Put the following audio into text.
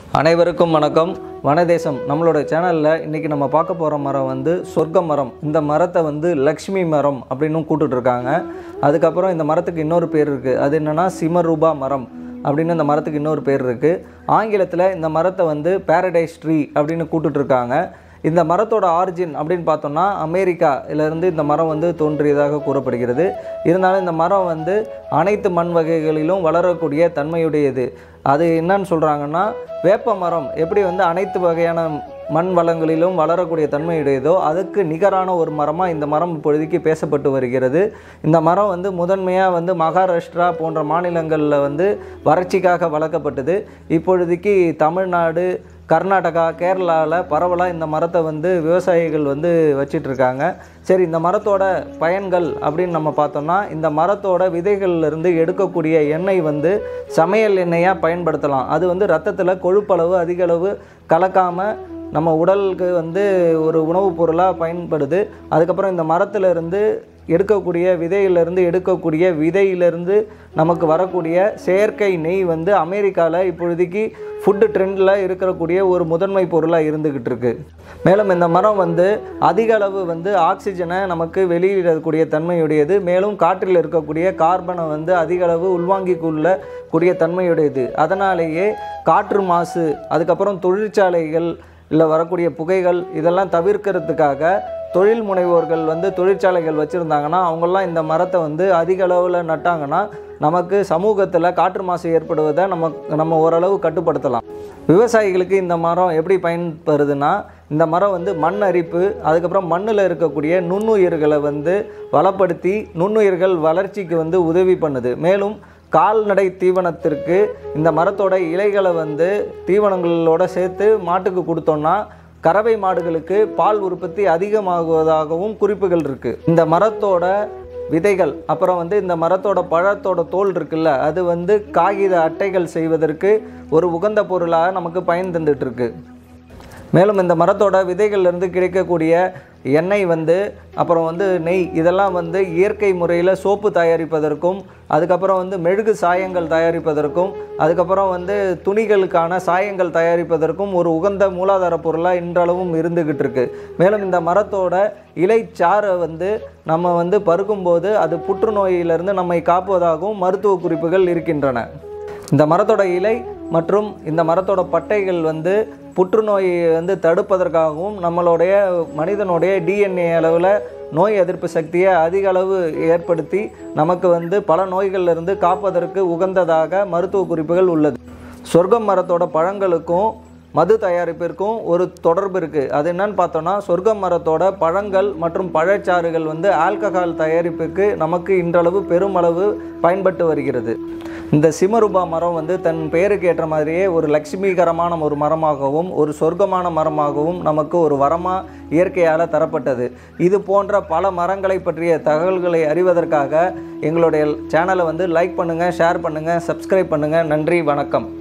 அனைவருக்கும் வணக்கம் வனதேசம் நம்மளோட சேனலில் இன்றைக்கி நம்ம பார்க்க போகிற மரம் வந்து சொர்க்க மரம் இந்த மரத்தை வந்து லக்ஷ்மி மரம் அப்படின்னும் கூப்பிட்டுட்டு இருக்காங்க அதுக்கப்புறம் இந்த மரத்துக்கு இன்னொரு பேர் இருக்குது அது என்னென்னா சிமரூபா மரம் அப்படின்னு இந்த மரத்துக்கு இன்னொரு பேர் இருக்குது ஆங்கிலத்தில் இந்த மரத்தை வந்து பாரடைஸ் ட்ரீ அப்படின்னு கூப்பிட்டுட்டு இருக்காங்க இந்த மரத்தோட ஆரிஜின் அப்படின்னு பார்த்தோம்னா அமெரிக்காவிலேருந்து இந்த மரம் வந்து தோன்றியதாக கூறப்படுகிறது இருந்தாலும் இந்த மரம் வந்து அனைத்து மண் வகைகளிலும் வளரக்கூடிய தன்மையுடையது அது என்னன்னு சொல்கிறாங்கன்னா வேப்ப மரம் எப்படி வந்து அனைத்து வகையான மண் வளங்களிலும் வளரக்கூடிய தன்மையுடையதோ அதுக்கு நிகரான ஒரு மரமாக இந்த மரம் இப்பொழுதைக்கு பேசப்பட்டு வருகிறது இந்த மரம் வந்து முதன்மையாக வந்து மகாராஷ்டிரா போன்ற மாநிலங்களில் வந்து வறட்சிக்காக வளர்க்கப்பட்டது இப்பொழுதைக்கு தமிழ்நாடு கர்நாடகா கேரளாவில் பரவலாக இந்த மரத்தை வந்து விவசாயிகள் வந்து வச்சிட்டு இருக்காங்க சரி இந்த மரத்தோட பயன்கள் அப்படின்னு நம்ம பார்த்தோம்னா இந்த மரத்தோட விதைகள்லேருந்து எடுக்கக்கூடிய எண்ணெய் வந்து சமையல் எண்ணெயாக பயன்படுத்தலாம் அது வந்து ரத்தத்தில் கொழுப்பளவு அதிக அளவு கலக்காமல் நம்ம உடலுக்கு வந்து ஒரு உணவுப் பொருளாக பயன்படுது அதுக்கப்புறம் இந்த மரத்துல இருந்து எடுக்கக்கூடிய விதையிலிருந்து எடுக்கக்கூடிய விதையிலிருந்து நமக்கு வரக்கூடிய செயற்கை நெய் வந்து அமெரிக்காவில் இப்பொழுதைக்கு ஃபுட்டு ட்ரெண்டில் இருக்கக்கூடிய ஒரு முதன்மை பொருளாக இருந்துக்கிட்டு இருக்கு மேலும் இந்த மரம் வந்து அதிக அளவு வந்து ஆக்சிஜனை நமக்கு வெளியிடக்கூடிய தன்மையுடையது மேலும் காற்றில் இருக்கக்கூடிய கார்பனை வந்து அதிக அளவு உள்வாங்கிக் கொள்ள கூடிய தன்மையுடையது அதனாலேயே காற்று மாசு அதுக்கப்புறம் தொழிற்சாலைகள் இல்லை வரக்கூடிய புகைகள் இதெல்லாம் தவிர்க்கிறதுக்காக தொழில் முனைவோர்கள் வந்து தொழிற்சாலைகள் வச்சுருந்தாங்கன்னா அவங்கெல்லாம் இந்த மரத்தை வந்து அதிக அளவில் நட்டாங்கன்னா நமக்கு சமூகத்தில் காற்று மாசு ஏற்படுவதை நம்ம நம்ம ஓரளவு கட்டுப்படுத்தலாம் விவசாயிகளுக்கு இந்த மரம் எப்படி பயன்படுதுன்னா இந்த மரம் வந்து மண் அரிப்பு அதுக்கப்புறம் மண்ணில் இருக்கக்கூடிய நுண்ணுயிர்களை வந்து வளப்படுத்தி நுண்ணுயிர்கள் வளர்ச்சிக்கு வந்து உதவி பண்ணுது மேலும் கால்நடை தீவனத்திற்கு இந்த மரத்தோட இலைகளை வந்து தீவனங்களோட சேர்த்து மாட்டுக்கு கொடுத்தோம்னா கறவை மாடுகளுக்கு பால் உற்பத்தி அதிகமாகுவதாகவும் குறிப்புகள் இருக்குது இந்த மரத்தோட விதைகள் அப்புறம் வந்து இந்த மரத்தோட பழத்தோட தோல் இருக்குல்ல அது வந்து காகித அட்டைகள் செய்வதற்கு ஒரு உகந்த பொருளாக நமக்கு பயன் தந்துட்டு இருக்கு மேலும் இந்த மரத்தோட விதைகள்லேருந்து கிடைக்கக்கூடிய எண்ணெய் வந்து அப்புறம் வந்து நெய் இதெல்லாம் வந்து இயற்கை முறையில் சோப்பு தயாரிப்பதற்கும் அதுக்கப்புறம் வந்து மெழுகு சாயங்கள் தயாரிப்பதற்கும் அதுக்கப்புறம் வந்து துணிகளுக்கான சாயங்கள் தயாரிப்பதற்கும் ஒரு உகந்த மூலாதார பொருளாக இன்றளவும் இருந்துக்கிட்டு இருக்கு மேலும் இந்த மரத்தோட இலைச்சாறை வந்து நம்ம வந்து பருகும்போது அது புற்றுநோயிலிருந்து நம்மை காப்பதாகவும் மருத்துவ குறிப்புகள் இருக்கின்றன இந்த மரத்தோட இலை மற்றும் இந்த மரத்தோட பட்டைகள் வந்து புற்றுநோயை வந்து தடுப்பதற்காகவும் நம்மளுடைய மனிதனுடைய டிஎன்ஏ அளவில் நோய் எதிர்ப்பு சக்தியை அதிக அளவு ஏற்படுத்தி நமக்கு வந்து பல நோய்கள்ல இருந்து காப்பதற்கு உகந்ததாக மருத்துவ குறிப்புகள் உள்ளது சொர்க்கம் மரத்தோட பழங்களுக்கும் மது தயாரிப்பிற்கும் ஒரு தொடர்பு இருக்குது அது என்னன்னு பார்த்தோன்னா சொர்க்கம் மரத்தோட பழங்கள் மற்றும் பழச்சாறுகள் வந்து ஆல்கஹால் தயாரிப்புக்கு நமக்கு இன்றளவு பெருமளவு பயன்பட்டு வருகிறது இந்த சிமரூபா மரம் வந்து தன் பெயருக்கு ஏற்ற மாதிரியே ஒரு லட்சுமிகரமான ஒரு மரமாகவும் ஒரு சொர்க்கமான மரமாகவும் நமக்கு ஒரு வரமாக இயற்கையால் தரப்பட்டது இது போன்ற பல மரங்களை பற்றிய தகவல்களை அறிவதற்காக எங்களுடைய சேனலை வந்து லைக் பண்ணுங்கள் ஷேர் பண்ணுங்கள் சப்ஸ்கிரைப் பண்ணுங்கள் நன்றி வணக்கம்